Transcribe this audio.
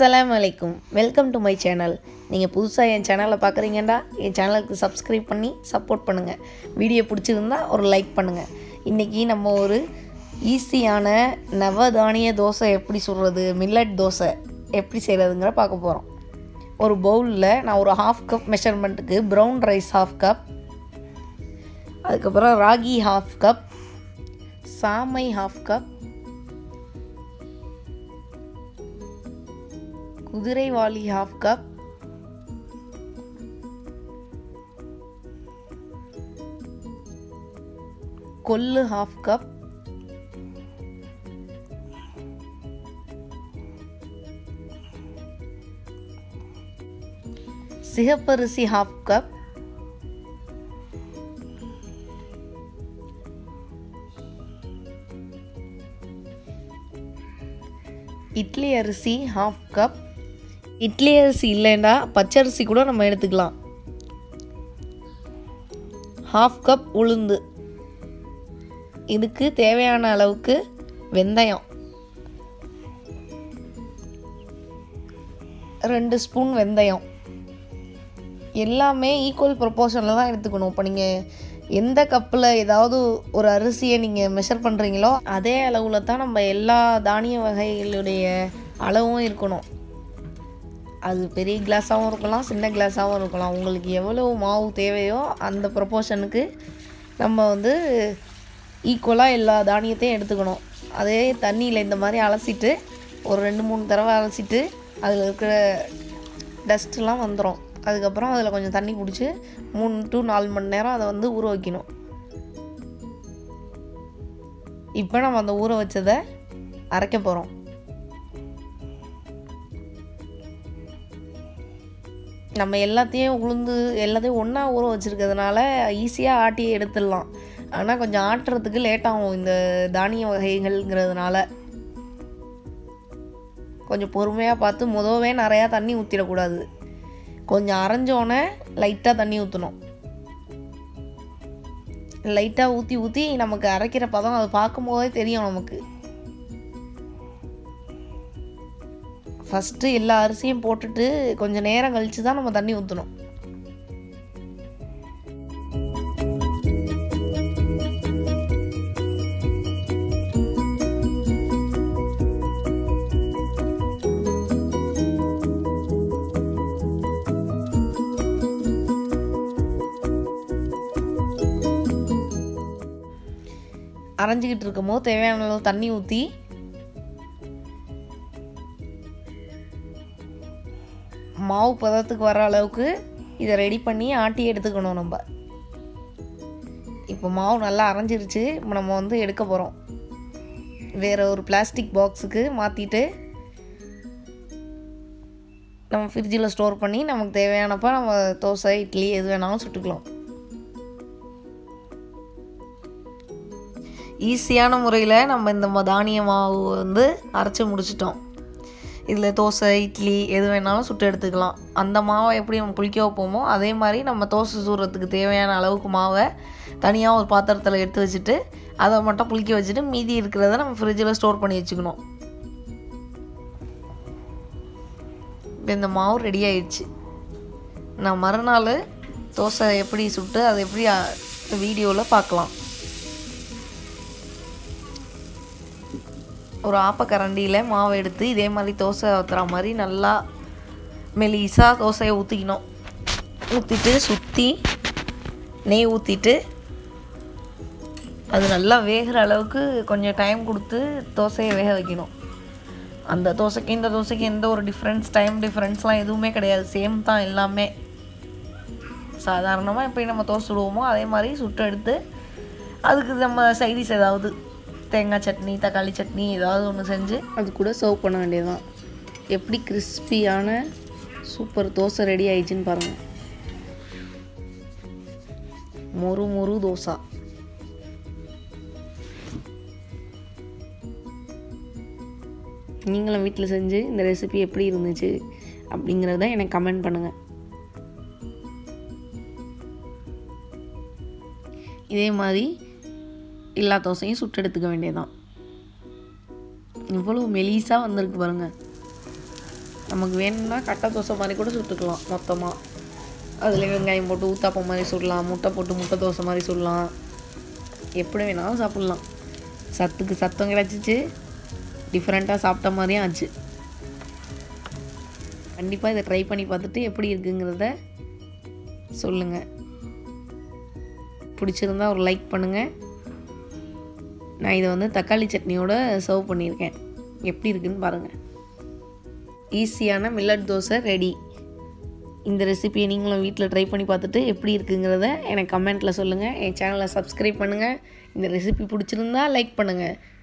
அஸ்ஸலாமு அலைக்கும் welcome to my channel நீங்கள் புதுசாக என் சேனலை பார்க்குறீங்கடா என் சேனலுக்கு சப்ஸ்கிரைப் பண்ணி சப்போர்ட் பண்ணுங்கள் வீடியோ பிடிச்சிருந்தா ஒரு லைக் பண்ணுங்கள் இன்றைக்கி நம்ம ஒரு ஈஸியான நவதானிய தோசை எப்படி சுடுறது மில்லட் தோசை எப்படி செய்கிறதுங்கிற பார்க்க போகிறோம் ஒரு பவுலில் நான் ஒரு ஹாஃப் கப் மெஷர்மெண்ட்டுக்கு ப்ரௌன் ரைஸ் ஹாஃப் கப் அதுக்கப்புறம் ராகி ஹாஃப் கப் சாமை ஹாஃப் கப் குதிரைவாலி ஹாஃப் கப் கொள்ளு ஹாஃப் கப் சிகப்பரிசி ஹாஃப் கப் இட்லி அரிசி ஹாஃப் கப் இட்லி அரிசி இல்லைன்னா பச்சரிசி கூட நம்ம எடுத்துக்கலாம் ஹாஃப் கப் உளுந்து இதுக்கு தேவையான அளவுக்கு வெந்தயம் ரெண்டு ஸ்பூன் வெந்தயம் எல்லாமே ஈக்குவல் ப்ரொப்போர்ஷனில் தான் எடுத்துக்கணும் இப்போ நீங்கள் எந்த கப்பில் ஏதாவது ஒரு அரிசியை நீங்கள் மெஷர் பண்ணுறீங்களோ அதே அளவில் தான் நம்ம எல்லா தானிய வகைகளுடைய அளவும் இருக்கணும் அது பெரிய கிளாஸாகவும் இருக்கலாம் சின்ன கிளாஸாகவும் இருக்கலாம் உங்களுக்கு எவ்வளோ மாவு தேவையோ அந்த ப்ரொப்போர்ஷனுக்கு நம்ம வந்து ஈக்குவலாக எல்லா தானியத்தையும் எடுத்துக்கணும் அதே தண்ணியில் இந்த மாதிரி அலசிட்டு ஒரு ரெண்டு மூணு தடவை அலசிட்டு அதில் இருக்கிற டஸ்ட்லாம் வந்துடும் அதுக்கப்புறம் அதில் கொஞ்சம் தண்ணி பிடிச்சி மூணு டு நாலு மணி நேரம் அதை வந்து ஊற வைக்கணும் இப்போ நம்ம அந்த ஊற வச்சதை அரைக்க போகிறோம் நம்ம எல்லாத்தையும் உளுந்து எல்லாத்தையும் ஒன்றா ஊற வச்சுருக்கிறதுனால ஈஸியாக ஆட்டி எடுத்துடலாம் ஆனால் கொஞ்சம் ஆட்டுறதுக்கு லேட் ஆகும் இந்த தானிய வகைகள்ங்கிறதுனால கொஞ்சம் பொறுமையாக பார்த்து முதவே நிறையா தண்ணி ஊற்றிடக்கூடாது கொஞ்சம் அரைஞ்சோன்னே லைட்டாக தண்ணி ஊற்றணும் லைட்டாக ஊற்றி ஊற்றி நமக்கு அரைக்கிற பதம் அது பார்க்கும் போதே தெரியும் நமக்கு ஃபஸ்ட்டு எல்லா அரிசியும் போட்டுட்டு கொஞ்சம் நேரம் கழித்து தான் நம்ம தண்ணி ஊற்றணும் அரைஞ்சிக்கிட்டு இருக்கும்போது தேவையான அளவு தண்ணி ஊற்றி மாவு பதத்துக்கு வர அளவுக்கு இதை ரெடி பண்ணி ஆட்டி எடுத்துக்கணும் நம்ம இப்போ மாவு நல்லா அரைஞ்சிருச்சு இப்போ நம்ம வந்து எடுக்க போகிறோம் வேறு ஒரு பிளாஸ்டிக் பாக்ஸுக்கு மாற்றிட்டு நம்ம ஃப்ரிட்ஜில் ஸ்டோர் பண்ணி நமக்கு தேவையானப்போ நம்ம தோசை இட்லி எது வேணாலும் சுட்டுக்கலாம் ஈஸியான முறையில் நம்ம இந்த தானிய மாவு வந்து அரைச்சி முடிச்சிட்டோம் இதில் தோசை இட்லி எது வேணாலும் சுட்டு எடுத்துக்கலாம் அந்த மாவை எப்படி நம்ம புளிக்க வைப்போமோ அதே மாதிரி நம்ம தோசை சூடுறதுக்கு தேவையான அளவுக்கு மாவை தனியாக ஒரு பாத்திரத்தில் எடுத்து வச்சுட்டு அதை மட்டும் புளிக்க வச்சுட்டு மீதி இருக்கிறத நம்ம ஃப்ரிட்ஜில் ஸ்டோர் பண்ணி வச்சுக்கணும் இப்போ இந்த மாவு ரெடி ஆயிடுச்சு நான் மறுநாள் தோசை எப்படி சுட்டு அதை எப்படி வீடியோவில் பார்க்கலாம் ஒரு ஆப்பக்கரண்டியில் மாவை எடுத்து இதே மாதிரி தோசை ஊற்றுற மாதிரி நல்லா மெலிசாக தோசையை ஊற்றிக்கணும் ஊற்றிட்டு சுற்றி நெய் ஊற்றிட்டு அது நல்லா வேகிற அளவுக்கு கொஞ்சம் டைம் கொடுத்து தோசையை வேக வைக்கணும் அந்த தோசைக்கு இந்த தோசைக்கு எந்த ஒரு டிஃப்ரென்ஸ் டைம் டிஃப்ரென்ஸ்லாம் எதுவுமே கிடையாது சேம் தான் எல்லாமே சாதாரணமாக எப்படி நம்ம தோசை சுடுவோமோ அதே மாதிரி சுட்டு எடுத்து அதுக்கு நம்ம சைடிஸ் ஏதாவது தேங்காய் சட்னி தக்காளி சட்னி ஏதாவது ஒன்று செஞ்சு அது கூட சர்வ் பண்ண வேண்டியதுதான் எப்படி கிறிஸ்பியான சூப்பர் தோசை ரெடி ஆயிடுச்சுன்னு பாருங்கள் மொறு மொறு தோசை நீங்களும் வீட்டில் செஞ்சு இந்த ரெசிபி எப்படி இருந்துச்சு அப்படிங்கிறத எனக்கு கமெண்ட் பண்ணுங்கள் இதே மாதிரி எல்லா தோசையும் சுட்டு எடுத்துக்க வேண்டியதுதான் இவ்வளோ மெலிசாக வந்திருக்கு பாருங்க நமக்கு வேணும்னா கட்டை தோசை மாதிரி கூட சுட்டுக்கலாம் மொத்தமாக அதில் வெங்காயம் போட்டு ஊத்தாப்பம் மாதிரி சுடலாம் முட்டை போட்டு முட்டை தோசை மாதிரி சுடலாம் எப்படி வேணாலும் சாப்பிட்லாம் சத்துக்கு சத்தம் கிடச்சிச்சு டிஃப்ரெண்ட்டாக சாப்பிட்ட மாதிரியும் ஆச்சு கண்டிப்பாக இதை ட்ரை பண்ணி பார்த்துட்டு எப்படி இருக்குங்கிறத சொல்லுங்கள் பிடிச்சிருந்தா ஒரு லைக் பண்ணுங்கள் நான் இதை வந்து தக்காளி சட்னியோட சர்வ் பண்ணியிருக்கேன் எப்படி இருக்குன்னு பாருங்கள் ஈஸியான மில்லட் தோசை ரெடி இந்த ரெசிபியை நீங்களும் வீட்டில் ட்ரை பண்ணி பார்த்துட்டு எப்படி இருக்குங்கிறத எனக்கு கமெண்ட்டில் சொல்லுங்கள் என் சேனலை சப்ஸ்கிரைப் பண்ணுங்கள் இந்த ரெசிபி பிடிச்சிருந்தா லைக் பண்ணுங்கள்